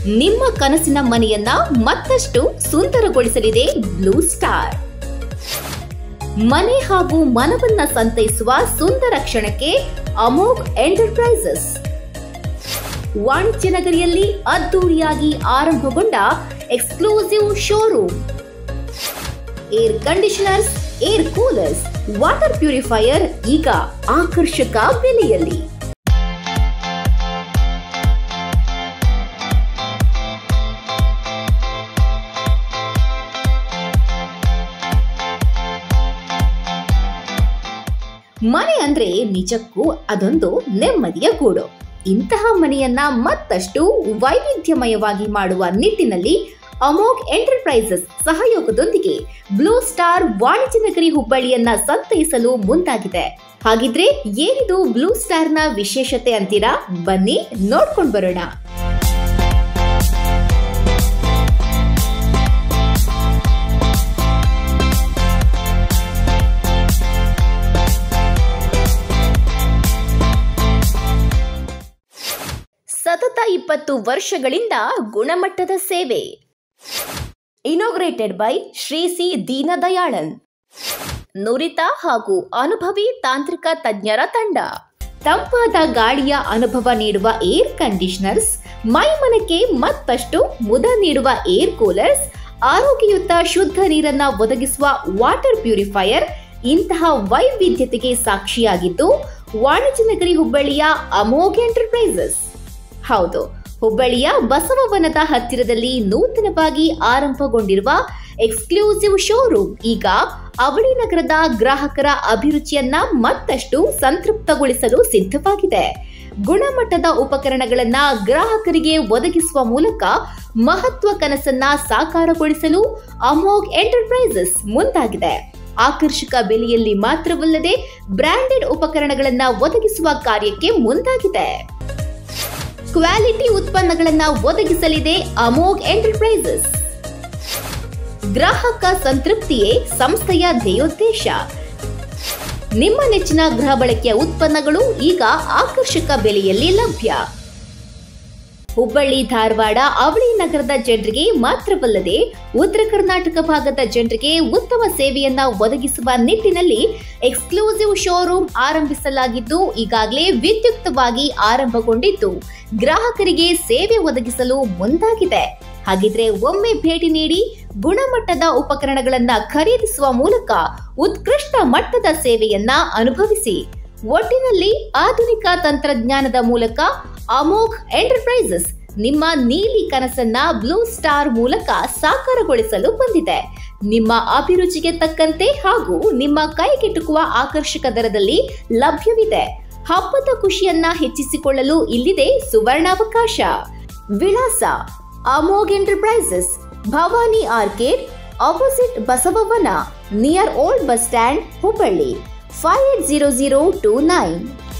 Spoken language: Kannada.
ನಿಮ್ಮ ಕನಸಿನ ಮನೆಯನ್ನ ಮತ್ತಷ್ಟು ಸುಂದರಗೊಳಿಸಲಿದೆ ಬ್ಲೂ ಸ್ಟಾರ್ ಮನೆ ಹಾಗೂ ಮನವನ್ನ ಸಂತೈಸುವ ಸುಂದರ ಕ್ಷಣಕ್ಕೆ ಅಮೋಘ್ ಎಂಟರ್ಪ್ರೈಸಸ್ ವಾಣಿಜ್ಯ ನಗರಿಯಲ್ಲಿ ಅದ್ದೂರಿಯಾಗಿ ಆರಂಭಗೊಂಡ exclusive showroom air conditioners air coolers water purifier ಈಗ ಆಕರ್ಷಕ ಬೆಲೆಯಲ್ಲಿ ಮನೆ ಅಂದ್ರೆ ನಿಜಕ್ಕೂ ಅದೊಂದು ನೆಮ್ಮದಿಯ ಗೂಡು ಇಂತಹ ಮನೆಯನ್ನ ಮತ್ತಷ್ಟು ವೈವಿಧ್ಯಮಯವಾಗಿ ಮಾಡುವ ನಿಟ್ಟಿನಲ್ಲಿ ಅಮೋಘ್ ಎಂಟರ್ಪ್ರೈಸಸ್ ಸಹಯೋಗದೊಂದಿಗೆ ಬ್ಲೂ ಸ್ಟಾರ್ ವಾಣಿಜ್ಯ ನಗರಿ ಹುಬ್ಬಳ್ಳಿಯನ್ನ ಸಂತೈಸಲು ಮುಂದಾಗಿದೆ ಹಾಗಿದ್ರೆ ಏನಿದು ಬ್ಲೂ ಸ್ಟಾರ್ನ ವಿಶೇಷತೆ ಅಂತೀರಾ ಬನ್ನಿ ನೋಡ್ಕೊಂಡು ಬರೋಣ ಸತತ ಇಪ್ಪತ್ತು ವರ್ಷಗಳಿಂದ ಗುಣಮಟ್ಟದ ಸೇವೆ inaugurated by Shri C Deenadayalan ನುರಿತ ಹಾಗೂ ಅನುಭವಿ ತಾಂತ್ರಿಕ ತಜ್ಞರ ತಂಡ ತಂಪಾದ ಗಾಳಿಯ ಅನುಭವ ನೀಡುವ ಏರ್ ಕಂಡೀಷನರ್ಸ್ ಮೈಮನಕ್ಕೆ ಮತ್ತಷ್ಟು ಮುದ ನೀಡುವ ಏರ್ ಕೂಲರ್ಸ್ ಆರೋಗ್ಯಯುತ ಶುದ್ಧ ನೀರನ್ನ ಒದಗಿಸುವ ವಾಟರ್ ಪ್ಯೂರಿಫೈಯರ್ ಇಂತಹ ವೈವಿಧ್ಯತೆಗೆ ಸಾಕ್ಷಿಯಾಗಿದ್ದು ವಾಣಿಜ್ಯ ನಗರಿ ಹುಬ್ಬಳ್ಳಿಯ ಅಮೋಘ್ ಎಂಟರ್ಪ್ರೈಸಸ್ ಹೌದು ಹುಬ್ಬಳ್ಳಿಯ ಬಸವವನದ ಹತ್ತಿರದಲ್ಲಿ ನೂತನವಾಗಿ ಆರಂಭಗೊಂಡಿರುವ ಎಕ್ಸ್ಕ್ಲೂಸಿವ್ ಶೋರೂಮ್ ಈಗ ಅವಳಿ ನಗರದ ಗ್ರಾಹಕರ ಅಭಿರುಚಿಯನ್ನ ಮತ್ತಷ್ಟು ಸಂತೃಪ್ತಗೊಳಿಸಲು ಸಿದ್ಧವಾಗಿದೆ ಗುಣಮಟ್ಟದ ಉಪಕರಣಗಳನ್ನ ಗ್ರಾಹಕರಿಗೆ ಒದಗಿಸುವ ಮೂಲಕ ಮಹತ್ವ ಕನಸನ್ನ ಸಾಕಾರಗೊಳಿಸಲು ಅಮೋಘ್ ಎಂಟರ್ಪ್ರೈಸಸ್ ಮುಂದಾಗಿದೆ ಆಕರ್ಷಕ ಬೆಲೆಯಲ್ಲಿ ಮಾತ್ರವಲ್ಲದೆ ಬ್ರಾಂಡೆಡ್ ಉಪಕರಣಗಳನ್ನ ಒದಗಿಸುವ ಕಾರ್ಯಕ್ಕೆ ಮುಂದಾಗಿದೆ ಕ್ವಾಲಿಟಿ ಉತ್ಪನ್ನಗಳನ್ನ ಒದಗಿಸಲಿದೆ ಅಮೋಘ್ ಎಂಟರ್ಪ್ರೈಸಸ್ ಗ್ರಾಹಕ ಸಂತೃಪ್ತಿಯೇ ಸಂಸ್ಥೆಯ ಧ್ಯೇಯೋದ್ದೇಶ ನಿಮ್ಮ ನೆಚ್ಚಿನ ಗೃಹ ಬಳಕೆಯ ಉತ್ಪನ್ನಗಳು ಈಗ ಆಕರ್ಷಕ ಬೆಲೆಯಲ್ಲಿ ಲಭ್ಯ ಹುಬ್ಬಳ್ಳಿ ಧಾರವಾಡ ಅವಳಿ ನಗರದ ಜನರಿಗೆ ಮಾತ್ರವಲ್ಲದೆ ಉತ್ತರ ಕರ್ನಾಟಕ ಭಾಗದ ಜನರಿಗೆ ಉತ್ತಮ ಸೇವೆಯನ್ನ ಒದಗಿಸುವ ನಿಟ್ಟಿನಲ್ಲಿ ಎಕ್ಸ್ಕ್ಲೂಸಿವ್ ಶೋರೂಮ್ ಆರಂಭಿಸಲಾಗಿದ್ದು ಈಗಾಗಲೇ ವಿದ್ಯುಕ್ತವಾಗಿ ಆರಂಭಗೊಂಡಿದ್ದು ಗ್ರಾಹಕರಿಗೆ ಸೇವೆ ಒದಗಿಸಲು ಮುಂದಾಗಿದೆ ಹಾಗಿದ್ರೆ ಒಮ್ಮೆ ಭೇಟಿ ನೀಡಿ ಗುಣಮಟ್ಟದ ಉಪಕರಣಗಳನ್ನ ಖರೀದಿಸುವ ಮೂಲಕ ಉತ್ಕೃಷ್ಟ ಮಟ್ಟದ ಸೇವೆಯನ್ನ ಅನುಭವಿಸಿ ಒಟ್ಟಿನಲ್ಲಿ ಆಧುನಿಕ ತಂತ್ರಜ್ಞಾನದ ಮೂಲಕ ಅಮೋಘ್ ಎಂಟರ್ಪ್ರೈಸಸ್ ನಿಮ್ಮ ನೀಲಿ ಕನಸನ್ನ ಬ್ಲೂ ಸ್ಟಾರ್ ಮೂಲಕ ಸಾಕಾರಗೊಳಿಸಲು ಬಂದಿದೆ ನಿಮ್ಮ ಅಭಿರುಚಿಗೆ ತಕ್ಕಂತೆ ಹಾಗೂ ನಿಮ್ಮ ಕೈಗೆಟುಕುವ ಆಕರ್ಷಕ ದರದಲ್ಲಿ ಲಭ್ಯವಿದೆ ಹಬ್ಬದ ಖುಷಿಯನ್ನ ಹೆಚ್ಚಿಸಿಕೊಳ್ಳಲು ಇಲ್ಲಿದೆ ಸುವರ್ಣಾವಕಾಶ ವಿಳಾಸ Amogh enterprises Bhavani arcade opposite Basavavana near old bus stand Hubballi five eight zero zero two nine